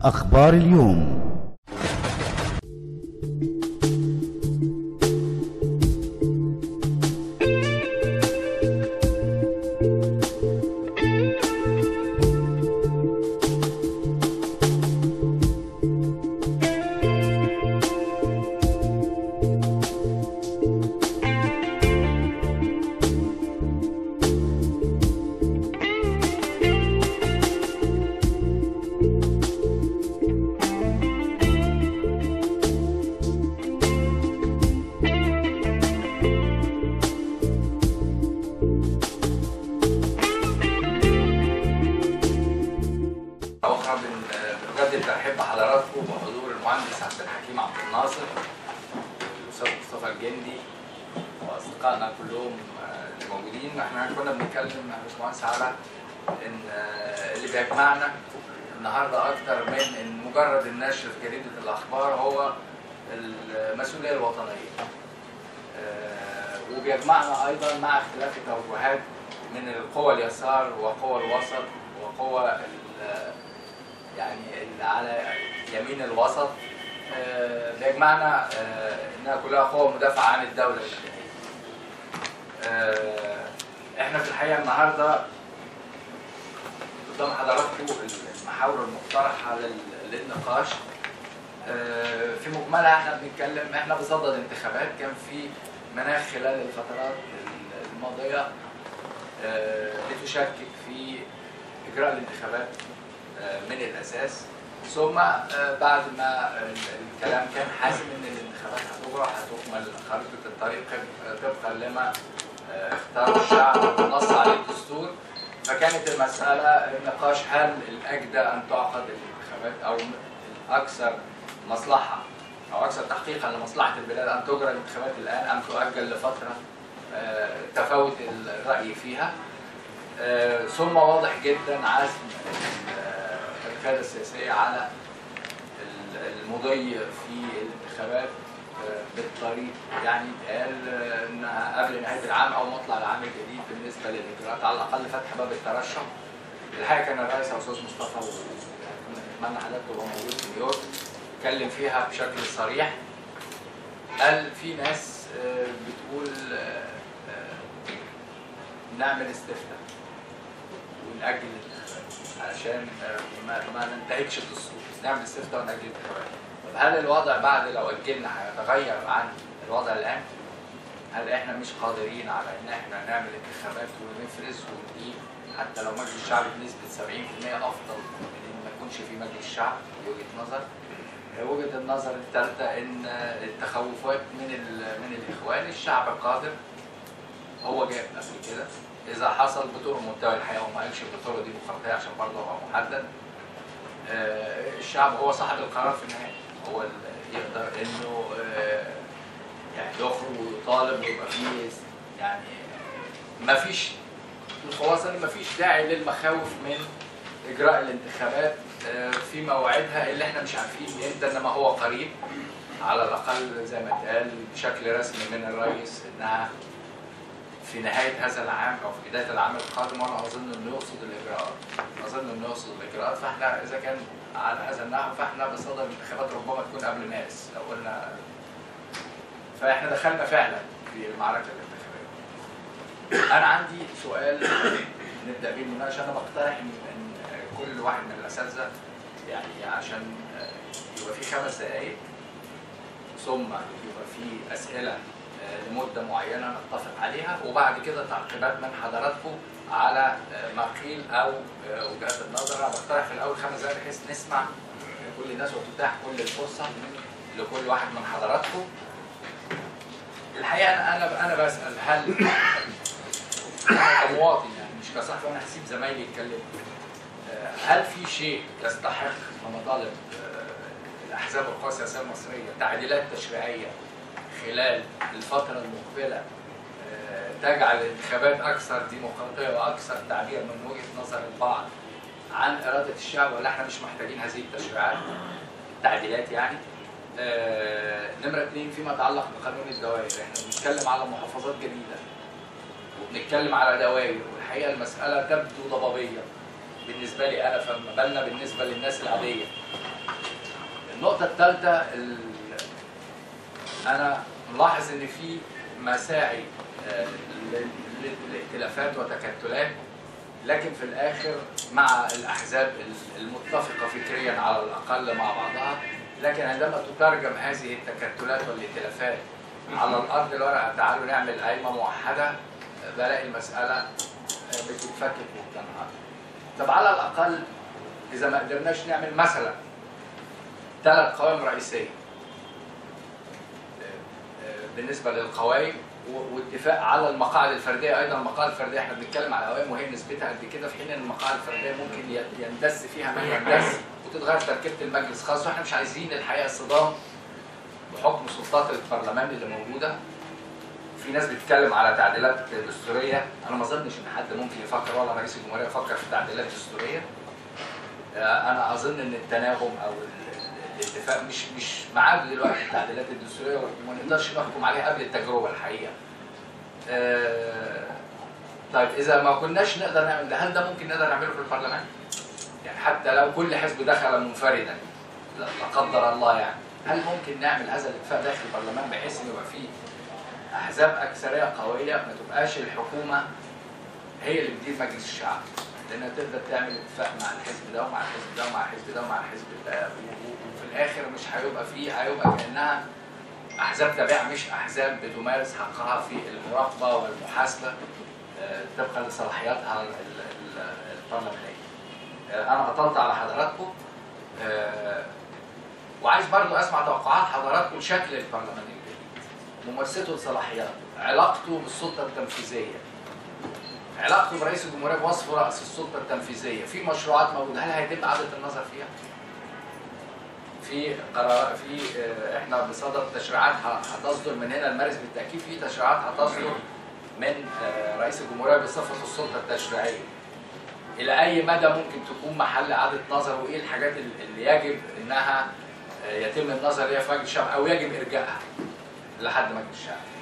أخبار اليوم أخرى بن- بنجدد الترحيب بحضراتكم بحضور المهندس عبد الحكيم عبد الناصر الأستاذ مصطفى الجندي وأصدقائنا كلهم آه، اللي موجودين احنا كنا بنتكلم مع الباشمهندس على إن آه، اللي بيجمعنا النهارده أكتر من إن مجرد النشر في جريدة الأخبار هو المسؤولية الوطنية. آه، وبيجمعنا ايضا مع اختلاف التوجهات من القوى اليسار وقوى الوسط وقوى ال- يعني اللي على يمين الوسط آه، بيجمعنا آه، انها كلها قوى مدافعه عن الدوله المدنيه. آه، احنا في الحقيقه النهارده قدام حضراتكم المحاور المقترحه لل- للنقاش آه، في مجملها احنا بنتكلم احنا بصدد انتخابات كان في مناخ خلال الفترات الماضيه آه، لتشكك في اجراء الانتخابات آه، من الاساس ثم آه، بعد ما ال- الكلام كان حاسم ان الانتخابات هتجرى هتكمل خريطه الطريق طبقا لما آه، اختار الشعب ونص عليه الدستور فكانت المساله نقاش هل الاجدى ان تعقد الانتخابات او الاكثر مصلحه او اكثر تحقيقا لمصلحه البلاد ان تجرى الانتخابات الان ام تؤجل لفتره آه، تفاوت الراي فيها آه، ثم واضح جدا عزم ال- القياده السياسيه على ال- المضي في الانتخابات آه، بالطريق يعني اتقال آه، انها قبل نهايه العام او مطلع العام الجديد بالنسبه للاجراءات على الاقل فتح باب الترشح الحقيقه كان الرئيس الاستاذ مصطفى و- كنا نتمنى حضرتك تبقى موجود في نيويورك اتكلم فيها بشكل صريح قال في ناس آه، بتقول آه، آه، نعمل استفتاء ونأجل الانتخابات علشان آه، ما, ما ننتهكش الدستور نعمل استفتاء ونأجل الانتخابات طب هل الوضع بعد لو أجلنا هيتغير عن الوضع الآن؟ هل احنا مش قادرين على ان احنا نعمل انتخابات ونفرز ونجيب حتى لو مجلس الشعب بنسبة 70% افضل من ان ما يكونش في مجلس شعب دي وجهة نظر وجهة النظر الثالثة ان التخوفات من ال- من الاخوان الشعب قادر هو جاب قبل كده اذا حصل بطرق منتهى الحقيقه وما قالش بطرق ديمقراطيه عشان برضه هو محدد آه، الشعب هو صاحب القرار في النهايه هو اللي يقدر انه آه، يعني يخرج ويطالب ويبقى فيه يعني ما فيش الخلاصه ان ما فيش داعي للمخاوف من اجراء الانتخابات آه، في موعدها اللي احنا مش عارفين امتى انما هو قريب على الاقل زي ما اتقال بشكل رسمي من الرئيس انها في نهايه هذا العام او في بدايه العام القادم وانا اظن انه يقصد الاجراءات اظن انه يقصد الاجراءات فاحنا اذا كان على هذا النحو فاحنا بصدد الانتخابات ربما تكون قبل مارس لو قلنا فاحنا دخلنا فعلا في المعركه الانتخابيه. انا عندي سؤال نبدا بيه المناقشه انا بقترح ان إن كل واحد من الاساتذه يعني عشان يبقى في خمس دقائق ثم يبقى في اسئله آه، لمده معينه نتفق عليها وبعد كده تعقيبات من حضراتكم على آه، ما قيل او آه، وجهات النظر انا بقترح في الاول خمس دقائق بحيث نسمع كل الناس وتتاح كل الفرصه لكل واحد من حضراتكم الحقيقه انا انا انا بسال هل انا كمواطن يعني مش كصحفي انا هسيب زمايلي يتكلموا آه، هل في شيء يستحق مطالب آه، الاحزاب والقوى السياسيه المصريه تعديلات تشريعيه خلال الفتره المقبله آه، تجعل الانتخابات اكثر ديمقراطيه واكثر تعبير من وجهه نظر البعض عن اراده الشعب ولا احنا مش محتاجين هذه التشريعات تعديلات يعني آه، نمرة اثنين فيما يتعلق بقانون الدوائر احنا بنتكلم على محافظات جديدة وبنتكلم على دوائر والحقيقة المسألة تبدو ضبابية بالنسبه لي انا فما بالنا بالنسبه للناس العاديه النقطه الثالثه ال... انا ملاحظ ان في مساعي آه، ل- ل- لائتلافات وتكتلات لكن في الاخر مع الاحزاب المتفقه فكريا على الاقل مع بعضها لكن عندما تترجم هذه التكتلات والائتلافات على الارض الورقه تعالوا نعمل قايمه موحده بلاقي المساله بتتفكك وبتنهار طب على الاقل اذا ما قدرناش نعمل مثلا ثلاث قوائم رئيسيه بالنسبه للقوائم و- واتفاق على المقاعد الفرديه ايضا المقاعد الفرديه احنا بنتكلم على قوائم وهي نسبتها قد كده في حين ان المقاعد الفرديه ممكن ي- يندس فيها من يندس وتتغير تركيبه المجلس خاصه واحنا مش عايزين الحقيقه صدام بحكم سلطات البرلمان اللي موجوده في ناس بتتكلم على تعديلات دستوريه انا ما اظنش ان حد ممكن يفكر ولا رئيس الجمهوريه يفكر في تعديلات دستوريه آه، انا اظن ان التناغم او ال- ال- الاتفاق مش مش معاد دلوقتي التعديلات الدستوريه وما نقدرش نحكم عليها قبل التجربه الحقيقه. آه، طيب اذا ما كناش نقدر نعمل ده هل ده ممكن نقدر نعمله في البرلمان؟ يعني حتى لو كل حزب دخل منفردا لا لا قدر الله يعني هل ممكن نعمل هذا الاتفاق داخل البرلمان بحيث ان يبقى فيه احزاب اكثريه قويه ما تبقاش الحكومه هي اللي بتدير مجلس الشعب لانها تقدر تعمل اتفاق مع الحزب ده ومع الحزب ده ومع الحزب ده ومع الحزب ده و- و- وفي الاخر مش هيبقى فيه هيبقى كانها احزاب تابعه مش احزاب بتمارس حقها في المراقبه والمحاسبه آه، طبقا لصلاحياتها ال- ال- ال- البرلمانيه. آه، انا اطلت على حضراتكم آه، وعايز برضو اسمع توقعات حضراتكم لشكل البرلمان الجديد ممارسته لصلاحياته علاقته بالسلطه التنفيذيه علاقته برئيس الجمهوريه بوصف راس السلطه التنفيذيه في مشروعات موجوده هل هيتم اعاده النظر فيها؟ في قرار في آه، احنا بصدد تشريعات ه- هتصدر من هنا المارس بالتاكيد في تشريعات هتصدر من آه، رئيس الجمهوريه بصفه السلطه التشريعيه. الى اي مدى ممكن تكون محل اعاده نظر وايه الحاجات ال- اللي يجب انها آه، يتم النظر فيها في مجلس الشعب او يجب ارجاعها لحد مجلس الشعب.